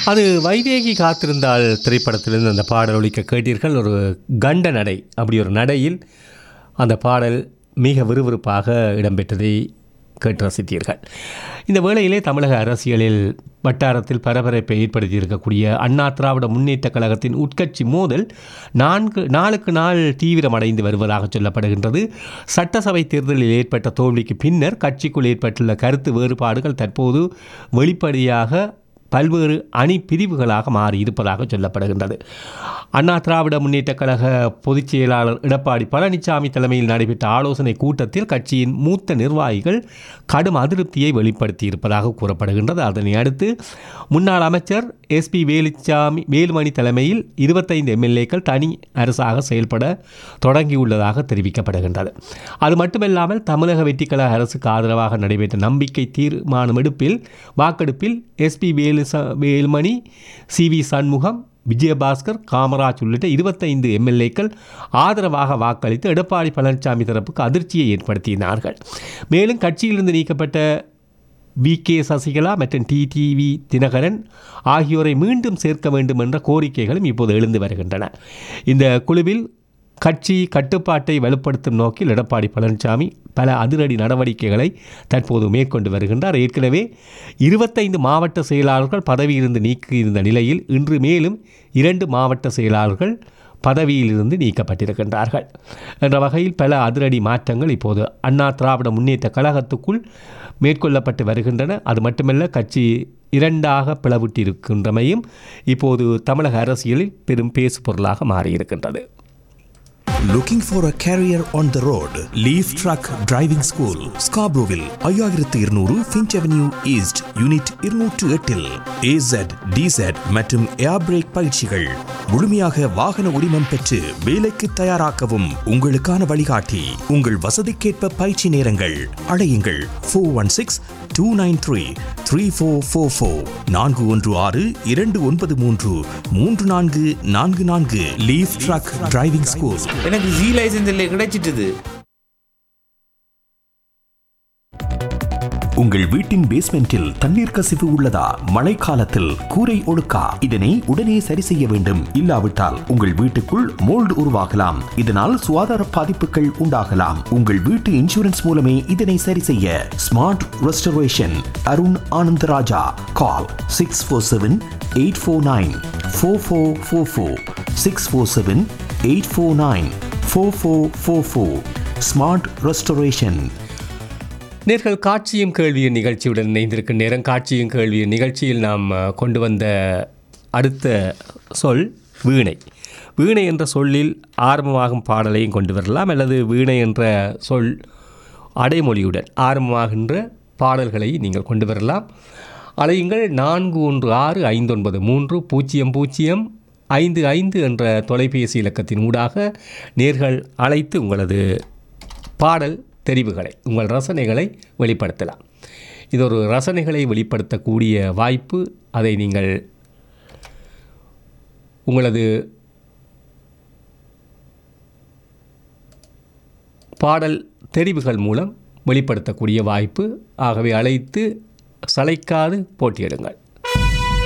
அது வைதேகி காத்திருந்தால் திரைப்படத்திலிருந்து அந்த பாடல் ஒலிக்க கேட்டீர்கள் ஒரு கண்ட நடை அப்படி ஒரு நடையில் அந்த பாடல் மிக விறுவிறுப்பாக இடம்பெற்றதை கேட்டு ரசித்தீர்கள் இந்த வேளையிலே தமிழக அரசியலில் வட்டாரத்தில் பரபரப்பை ஏற்படுத்தி இருக்கக்கூடிய அண்ணா திராவிட முன்னேற்றக் கழகத்தின் உட்கட்சி மோதல் நான்கு நாளுக்கு நாள் தீவிரமடைந்து வருவதாக சொல்லப்படுகின்றது சட்டசபை தேர்தலில் ஏற்பட்ட தோல்விக்கு பின்னர் கட்சிக்குள் ஏற்பட்டுள்ள கருத்து வேறுபாடுகள் தற்போது வெளிப்படையாக பல்வேறு அணி பிரிவுகளாக மாறி இருப்பதாக சொல்லப்படுகின்றது அண்ணா திராவிட முன்னேற்றக் கழக பொதுச் செயலாளர் எடப்பாடி பழனிசாமி தலைமையில் நடைபெற்ற ஆலோசனை கூட்டத்தில் கட்சியின் மூத்த நிர்வாகிகள் கடும் அதிருப்தியை வெளிப்படுத்தி இருப்பதாக கூறப்படுகின்றது அதனை அடுத்து முன்னாள் அமைச்சர் எஸ்பி வேலுச்சாமி வேலுமணி தலைமையில் இருபத்தைந்து எம்எல்ஏக்கள் தனி அரசாக செயல்பட தொடங்கியுள்ளதாக தெரிவிக்கப்படுகின்றது அது மட்டுமல்லாமல் தமிழக வெற்றிக்கழக அரசுக்கு ஆதரவாக நடைபெற்ற நம்பிக்கை தீர்மானம் எடுப்பில் வாக்கெடுப்பில் எஸ்பி வேலு ச- வேலுமணி சி வி சண்முகம் விஜயபாஸ்கர் காமராஜ் உள்ளிட்ட இருபத்தைந்து எம்எல்ஏக்கள் ஆதரவாக வாக்களித்து எடப்பாடி பழனிசாமி தரப்புக்கு அதிர்ச்சியை ஏற்படுத்தினார்கள் மேலும் கட்சியிலிருந்து நீக்கப்பட்ட வி கே சசிகலா மற்றும் டிடிவி தினகரன் ஆகியோரை மீண்டும் சேர்க்க வேண்டும் என்ற கோரிக்கைகளும் இப்போது எழுந்து வருகின்றன இந்த குழுவில் கட்சி கட்டுப்பாட்டை வலுப்படுத்தும் நோக்கில் எடப்பாடி பழனிசாமி பல அதிரடி நடவடிக்கைகளை தற்போது மேற்கொண்டு வருகின்றார் ஏற்கனவே இருபத்தைந்து மாவட்ட செயலாளர்கள் பதவியிலிருந்து நீக்கியிருந்த நிலையில் இன்று மேலும் இரண்டு மாவட்ட செயலாளர்கள் பதவியிலிருந்து நீக்கப்பட்டிருக்கின்றார்கள் என்ற வகையில் பல அதிரடி மாற்றங்கள் இப்போது அண்ணா திராவிட முன்னேற்ற கழகத்துக்குள் மேற்கொள்ளப்பட்டு வருகின்றன அது மட்டுமல்ல கட்சி இரண்டாக பிளவிட்டிருக்கின்றமையும் இப்போது தமிழக அரசியலில் பெரும் பேசு பொருளாக மாறியிருக்கின்றது Looking for a career on the road? Leaf Truck Driving School, Scarboroughville, ஐயாயிரத்து இருநூறு ஃபின்ச் அவென்யூ ஈஸ்ட் யூனிட் இருநூற்று எட்டில் ஏசட் டிசட் மற்றும் ஏர் பிரேக் பயிற்சிகள் முழுமையாக வாகன உரிமம் பெற்று வேலைக்கு தயாராக்கவும் உங்களுக்கான வழிகாட்டி உங்கள் வசதிக்கேற்ப பயிற்சி நேரங்கள் அழையுங்கள் four one six two nine three three four four four நான்கு ஒன்று ஆறு இரண்டு ஒன்பது மூன்று மூன்று நான்கு நான்கு நான்கு லீஃப் ட்ரக் டிரைவிங் ஸ்கூல் எனக்கு ஜி லைசன்ஸ் இல்லை கிடைச்சிட்டுது உங்கள் வீட்டின் பேஸ்மெண்டில் தண்ணீர் கசிவு உள்ளதா மழைக்காலத்தில் கூரை ஒழுக்கா இதனை உடனே சரி செய்ய வேண்டும் இல்லாவிட்டால் உங்கள் வீட்டுக்குள் மோல்டு உருவாகலாம் இதனால் சுகாதார பாதிப்புகள் உண்டாகலாம் உங்கள் வீட்டு இன்சூரன்ஸ் மூலமே இதனை சரி செய்ய smart restoration Arun Anandaraja call six four seven eight four nine four four four four six four seven eight four nine four four four four smart restoration நேர்கள் காட்சியும் கேள்வியும் நிகழ்ச்சியுடன் இணைந்திருக்கும் நேரம் காட்சியும் கேள்வியும் நிகழ்ச்சியில் நாம் அஹ், கொண்டு வந்த அடுத்த சொல் வீணை வீணை என்ற சொல்லில் ஆரம்பமாகும் பாடலையும் கொண்டு வரலாம் அல்லது வீணை என்ற சொல் அடைமொழியுடன் ஆரம்பமாகின்ற பாடல்களை நீங்கள் கொண்டு வரலாம் அலையுங்கள் நான்கு ஒன்று ஆறு ஐந்து ஒன்பது மூன்று பூஜ்ஜியம் பூஜ்ஜியம் ஐந்து ஐந்து என்ற தொலைபேசி இலக்கத்தின் ஊடாக நேர்கள் அழைத்து உங்களது பாடல் தெரிவுகளை உங்கள் ரசனைகளை வெளிப்படுத்தலாம் இது ஒரு ரசனைகளை வெளிப்படுத்தக்கூடிய வாய்ப்பு அதை நீங்கள் உங்களது பாடல் தெரிவுகள் மூலம் வெளிப்படுத்தக்கூடிய வாய்ப்பு ஆகவே அழைத்து சளைக்காது போட்டியிடுங்கள்